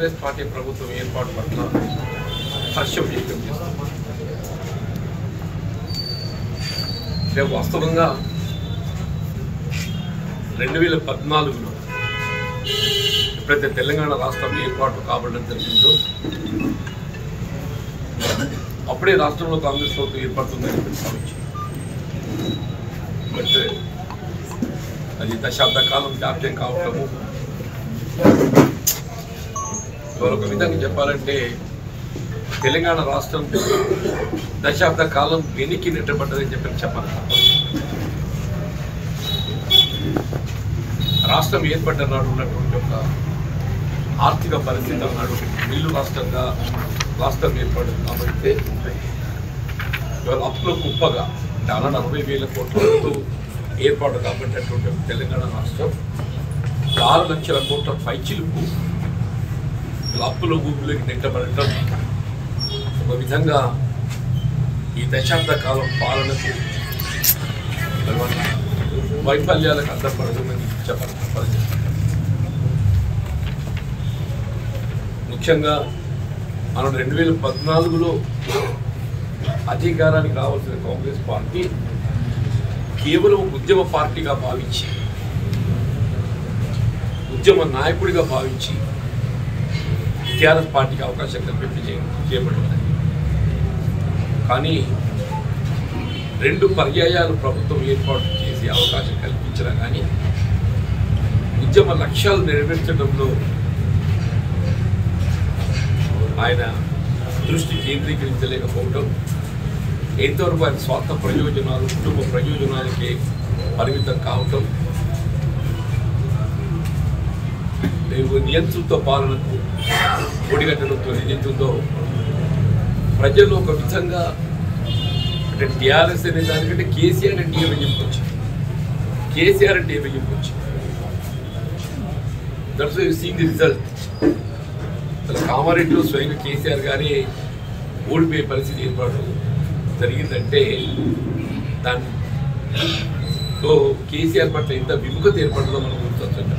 Congress party ప్రభుత్వం ఏర్పాటు పట్ల హర్షం వ్యక్తం చేస్తాం అంటే వాస్తవంగా రెండు వేల పద్నాలుగులో ఎప్పుడైతే తెలంగాణ రాష్ట్రం ఏర్పాటు కాబడడం జరిగిందో అప్పుడే రాష్ట్రంలో కాంగ్రెస్ ప్రభుత్వం ఏర్పడుతుందని ప్రస్తావించింది బట్ అది దశాబ్ద కాలం జాప్యం కావటము ఇవాళ ఒక విధంగా చెప్పాలంటే తెలంగాణ రాష్ట్రం దశాబ్ద కాలం వెనక్కి నెట్టబడ్డదని చెప్పి చెప్పాలి రాష్ట్రం ఏర్పడ్డ నాడు ఉన్నటువంటి ఒక ఆర్థిక పరిస్థితి అన్నాడు మిల్లు రాష్ట్రంగా రాష్ట్రం ఏర్పడింది కాబట్టి ఇవాళ అప్పుల కుప్పగా చాలా నలభై వేల కోట్లతో ఏర్పాటు కాబట్టినటువంటి ఒక తెలంగాణ రాష్ట్రం ఆరు లక్షల కోట్ల పైచిలుకు ఇలా అప్పుల ఊపిలోకి నెట్టబడటం ఒక విధంగా ఈ దశాబ్ద కాలం పాలనకు వైఫల్యాలకు అడ్డపడదని చెప్పాలి తప్పదు. ముఖ్యంగా మనం రెండు వేల పద్నాలుగులో అధికారానికి రావాల్సిన కాంగ్రెస్ పార్టీ కేవలం ఒక ఉద్యమ పార్టీగా భావించి ఉద్యమ నాయకుడిగా భావించి టీఆర్ఎస్ పార్టీకి అవకాశం కల్పించి చే- చేపట్టింది కానీ రెండు పర్యాయాలు ప్రభుత్వం ఏర్పాటు చేసే అవకాశం కల్పించినా కానీ ఉద్యమ లక్ష్యాలు నెరవేర్చడంలో ఆయన దృష్టి కేంద్రీకరించలేకపోవడం ఎంతవరకు ఆయన స్వార్థ ప్రయోజనాలు కుటుంబ ప్రయోజనాలకే పరిమితం కావటం లేవు నియంతృత్వ పాలనకు ఒడిగట్టడంతో ఏదైతుందో ప్రజలు ఒక విధంగా అంటే టీఆర్ఎస్ అనే దానికంటే కేసీఆర్ అంటే ఏమని చెప్పొచ్చు కేసీఆర్ అంటే ఏమని చెప్పొచ్చు that's you seen the result అసలు కామారెడ్డిలో స్వయంగా కేసీఆర్ గారే ఓడిపోయే పరిస్థితి ఏర్పాటు జరిగిందంటే దానిలో కేసీఆర్ పట్ల ఎంత విముఖత ఏర్పడుతుందో మనం గుర్తొచ్చు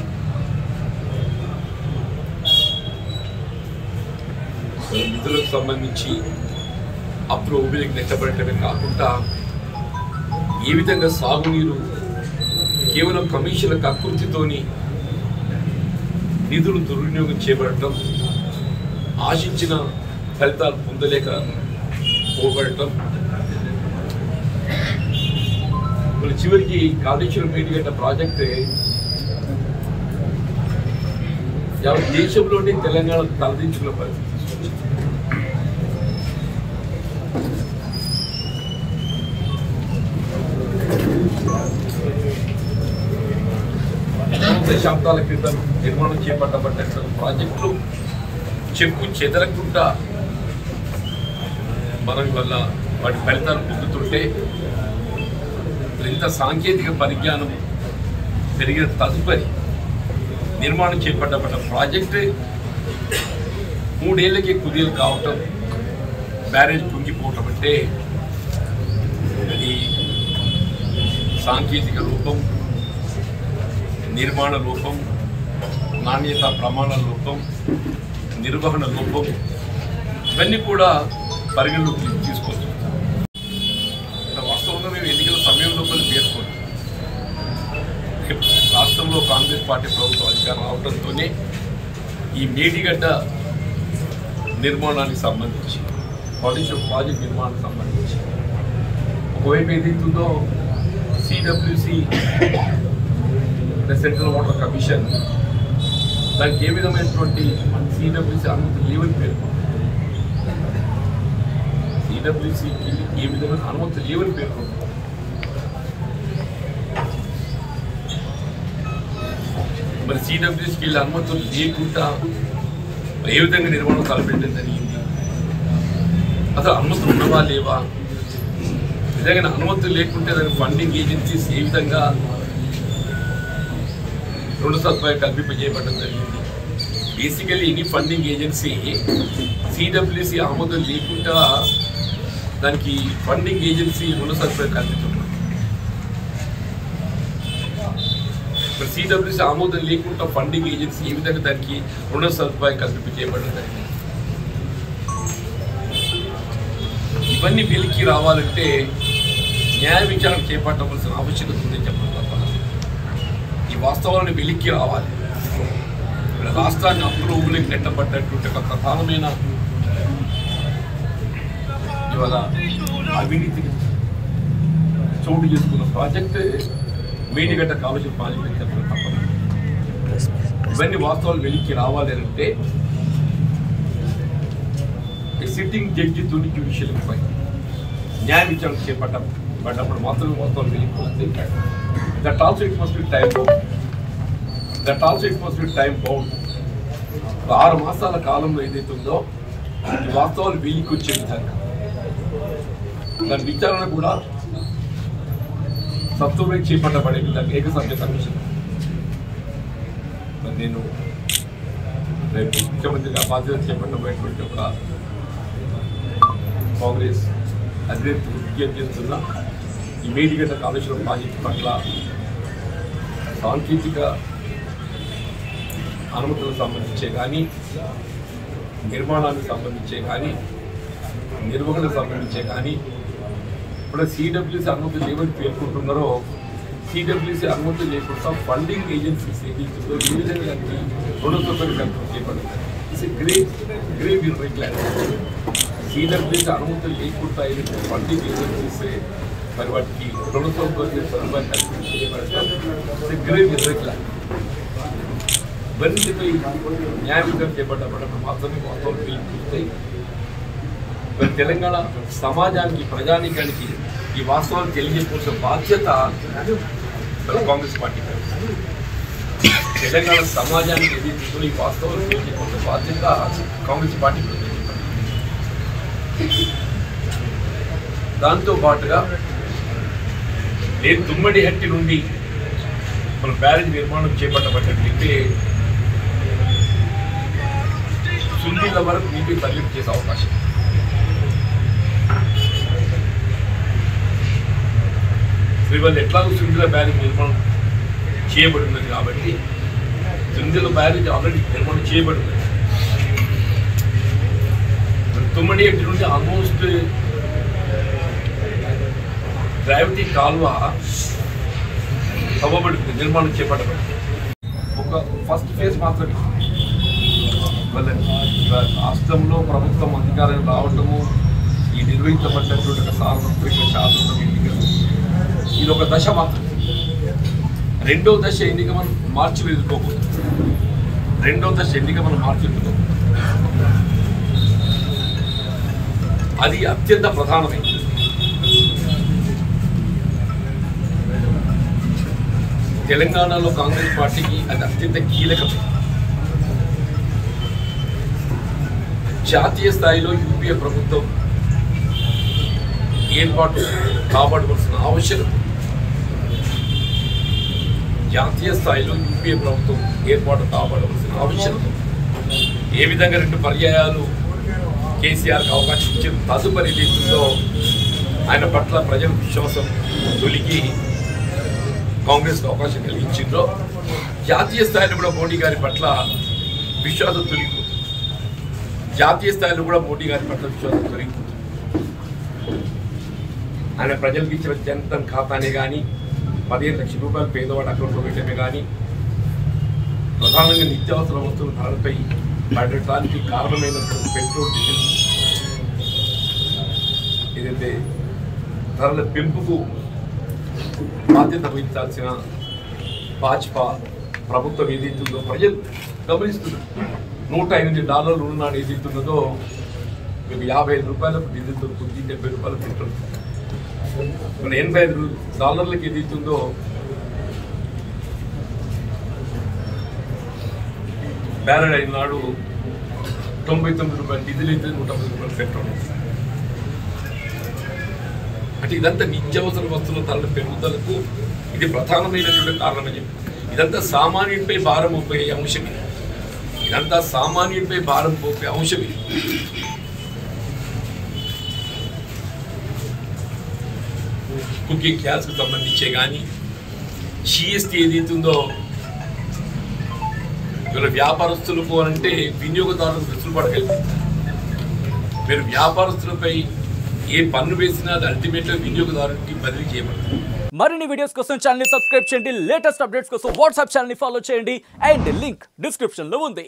నిధులకు సంబంధించి అప్పుడు ఊపిరికి నెట్టబడటమే కాకుండా ఏ విధంగా సాగునీరు కేవలం కమిషన్ల కకృతితోని నిధులు దుర్వినియోగం చేయబడటం ఆశించిన ఫలితాలు పొందలేక పోబడటం మరి చివరికి కాళేశ్వరం మేడిగడ్డ ప్రాజెక్ట్ యావత్ దేశంలోనే తెలంగాణ తలదించుకున్న పరిస్థితి తీసుకొచ్చింది. దశాబ్దాల క్రితం నిర్మాణం చేపట్టబడ్డ ప్రాజెక్టులు చెక్కు చెదరకుండా మనం వల్ల వాటి ఫలితాలు పొందుతుంటే ఇంత సాంకేతిక పరిజ్ఞానం పెరిగిన తదుపరి నిర్మాణం చేపట్టబడ్డ ప్రాజెక్టు మూడేళ్లకి కుదేలు కావటం బ్యారేజ్ కుంగిపోవటం అంటే అది సాంకేతిక రూపం నిర్మాణ లోపం నాణ్యత ప్రమాణాల లోపం నిర్వహణ లోపం ఇవన్నీ కూడా పరిగణలోకి తీసుకోవచ్చు వాస్తవంగా మేము ఎన్నికల సమయంలో కొన్ని పేర్కొన్నాం రాష్ట్రంలో కాంగ్రెస్ పార్టీ ప్రభుత్వం అధికారం రావడంతోనే ఈ మేడిగడ్డ నిర్మాణానికి సంబంధించి కాళేశ్వరం ప్రాజెక్ట్ నిర్మాణానికి సంబంధించి ఒకవైపు ఏదైతుందో సిడబ్ల్యూసి సెంట్రల్ వాటర్ కమిషన్ దానికి ఏ విధమైనటువంటి సిడబ్ల్యూసి అనుమతి లేవని పేర్కొంది సిడబ్ల్యూసికి ఏ విధమైన అనుమతి లేవని పేర్కొంది మరి సిడబ్ల్యూసికి వెళ్ళి అనుమతులు లేకుండా ఏ విధంగా నిర్మాణం తలపెట్టడం జరిగింది అసలు అనుమతులు ఉన్నవా లేవా నిజంగా అనుమతులు లేకుంటే దానికి ఫండింగ్ ఏజెన్సీస్ ఏ విధంగా రుణ సదుపాయం కల్పింపజేయబడడం జరిగింది basically any funding agency CWC ఆమోదం లేకుండా దానికి ఫండింగ్ ఏజెన్సీ రుణ సదుపాయం కల్పించడం సిడబ్ల్యూసీ ఆమోదం లేకుండా ఫండింగ్ ఏజెన్సీ ఏ విధంగా దానికి రుణ సదుపాయం కల్పింపు చేయబడింది ఇవన్నీ వెలికి రావాలంటే న్యాయ విచారణ చేపట్టవలసిన ఆవశ్యకత ఉందని చెప్పడం తప్ప ఈ వాస్తవాలను వెలికి రావాలి ఇక్కడ రాష్ట్రాన్ని అప్పులు ఊళ్ళకి నెట్టబడ్డటువంటి ఒక ప్రధానమైన ఇవాళ అవినీతికి చోటు చేసుకున్న ప్రాజెక్ట్ మేడిగడ్డ కాలేజీ ప్రాజెక్ట్ చెప్పడం తప్పదు ఇవన్నీ వాస్తవాలు వెలికి రావాలి అని అంటే సిట్టింగ్ జడ్జి తోని జ్యుడిషియల్ పై న్యాయ విచారణ చేపట్ట పడ్డప్పుడు మాత్రమే వాస్తవాలు వెలికి వస్తాయి that also it must be time bound that also it must be time bound ఆరు మాసాల కాలంలో ఏదైతే ఉందో ఈ వాస్తవాలు వెలికి వచ్చే విధంగా దాని విచారణ కూడా సత్వమే చేపట్టబడే విధంగా ఏకసభ్య కమిషన్ మరి నేను రేపు ముఖ్యమంత్రిగా బాధ్యత చేపట్టబోయేటువంటి ఒక కాంగ్రెస్ అధినేత విజ్ఞప్తి చేస్తున్న ఈ మేడిగడ్డ కాళేశ్వరం ప్రాజెక్టు పట్ల సాంకేతిక అనుమతులకు సంబంధించే కానీ నిర్మాణానికి సంబంధించే కానీ నిర్వహణకు సంబంధించే కానీ ఇప్పుడు సిడబ్ల్యూసీ అనుమతులు ఏమని పేర్కొంటున్నారో సిడబ్ల్యూసీ అనుమతులు లేకుండా ఫండింగ్ ఏజెన్సీస్ ఏదైతుందో ఏ విధంగా దానికి రుణ సౌకర్యం కల్పన చేయబడింది it's great grave irregularity CWC అనుమతులు లేకుండా ఏదైతే ఫండింగ్ ఏజెన్సీస్ మరి వాటికి రుణ సౌకర్యం సదుపాయం కల్పన చేయబడటం ఇట్స్ గ్రేవ్ ఇర్రెగ్యులారిటీ ఇవన్నిటిపై న్యాయ విచారణ చేపట్టబడడం మాత్రమే వాస్తవం పిలుపుతాయి మరి తెలంగాణ సమాజానికి ప్రజానీకానికి ఈ వాస్తవాలు తెలియజేయవలసిన బాధ్యత మరి కాంగ్రెస్ పార్టీ తెలంగాణ సమాజానికి ఏదైతుందో ఈ వాస్తవాలు తెలియజేయవలసిన బాధ్యత కాంగ్రెస్ పార్టీ దాంతో పాటుగా నేను తుమ్మడి హట్టి నుండి మన బ్యారేజ్ నిర్మాణం చేపట్టబడ్డట్లయితే సున్నీల వరకు నీటి తరలింపు చేసే అవకాశం శ్రీవల్లి ఎట్లాగో సుందిల బ్యారేజ్ నిర్మాణం చేయబడి ఉన్నది కాబట్టి సుందిల బ్యారేజ్ ఆల్రెడీ నిర్మాణం చేయబడి ఉన్నది మరి తుమ్మడి ఎట్టి నుండి ఆల్మోస్ట్ గ్రావిటీ కాలువ తవ్వబడింది నిర్మాణం చేపట్టబడింది ఒక ఫస్ట్ ఫేజ్ మాత్రమే వాళ్ళ ఇవాళ రాష్ట్రంలో ప్రభుత్వం అధికారం రావటము ఈ నిర్వహించబడ్డటువంటి ఒక సార్వత్రిక శాసనం ఎన్నికలు ఇది ఒక దశ మాత్రం రెండో దశ ఎన్నిక మనం మార్చిలో ఎదుర్కోబోతుంది రెండో దశ ఎన్నిక మనం మార్చి ఎదుర్కోబోతుంది అది అత్యంత ప్రధానమైనది తెలంగాణలో కాంగ్రెస్ పార్టీకి అది అత్యంత కీలకమైనది జాతీయ స్థాయిలో యూపీఏ ప్రభుత్వం ఏర్పాటు కాపాడవలసిన ఆవశ్యకత జాతీయ స్థాయిలో యూపీఏ ప్రభుత్వం ఏర్పాటు కాపాడవలసిన ఆవశ్యకత ఏ విధంగా రెండు పర్యాయాలు కేసీఆర్కి అవకాశం ఇచ్చిన తదుపరి ఏదైతుందో ఆయన పట్ల ప్రజల విశ్వాసం తొలిగి కాంగ్రెస్కి అవకాశం కలిగించిందో జాతీయ స్థాయిలో కూడా మోడీ గారి పట్ల విశ్వాసం తొలిగిపోతుంది జాతీయ స్థాయిలో కూడా మోడీ గారి పట్ల విశ్వాసం తొలగిపోతుంది ఆయన ప్రజలకు ఇచ్చిన జనధన్ ఖాతానే కానీ పదిహేను లక్షల రూపాయలు పేదవాడి అకౌంట్లో పెట్టడమే కానీ ప్రధానంగా నిత్యావసర వస్తువుల ధరలపై పడటానికి కారణమైనటువంటి పెట్రోల్ డీజిల్ ఏదైతే ధరల పెంపుకు బాధ్యత వహించాల్సిన భాజపా ప్రభుత్వం ఏదైతుందో ప్రజలు గమనిస్తున్నారు నూట ఎనిమిది డాలర్లు ఉన్నాడు ఏదైతున్నదో మీకు యాభై ఐదు రూపాయలకు డీజిల్ దొరుకుతుంది డెబ్బై రూపాయలు పెట్రోల్ మన ఎనభై ఐదు డాలర్లకు ఏదైతుందో బ్యారెల్ అయిన నాడు తొంభై తొమ్మిది రూపాయలు డీజిల్ అయితే నూట పది రూపాయలు పెట్రోల్ అంటే ఇదంతా నిత్యావసర వస్తువుల ధరల పెరుగుదలకు ఇది ప్రధానమైనటువంటి కారణమని చెప్పి ఇదంతా సామాన్యుడిపై భారం మోపే అంశం ఇది ఇదంతా సామాన్యుడిపై భారం మోపే అంశం ఇది కుకింగ్ గ్యాస్కు సంబంధించే కానీ జిఎస్టీ ఏదైతుందో ఇవాళ వ్యాపారస్తులకు అంటే వినియోగదారులకు వెసులుబాటు కల్పించారు మీరు వ్యాపారస్తులపై ఏ పన్ను వేసినా అది అల్టిమేట్గా వినియోగదారునికి బదిలీ చేయబడుతుంది మరిన్ని వీడియోస్ కోసం ఛానల్ ని సబ్స్క్రైబ్ చేయండి లేటెస్ట్ అప్డేట్స్ కోసం వాట్సాప్ ఛానల్ ని ఫాలో చేయండి అండ్ లింక్ డిస్క్రిప్షన్ లో ఉంది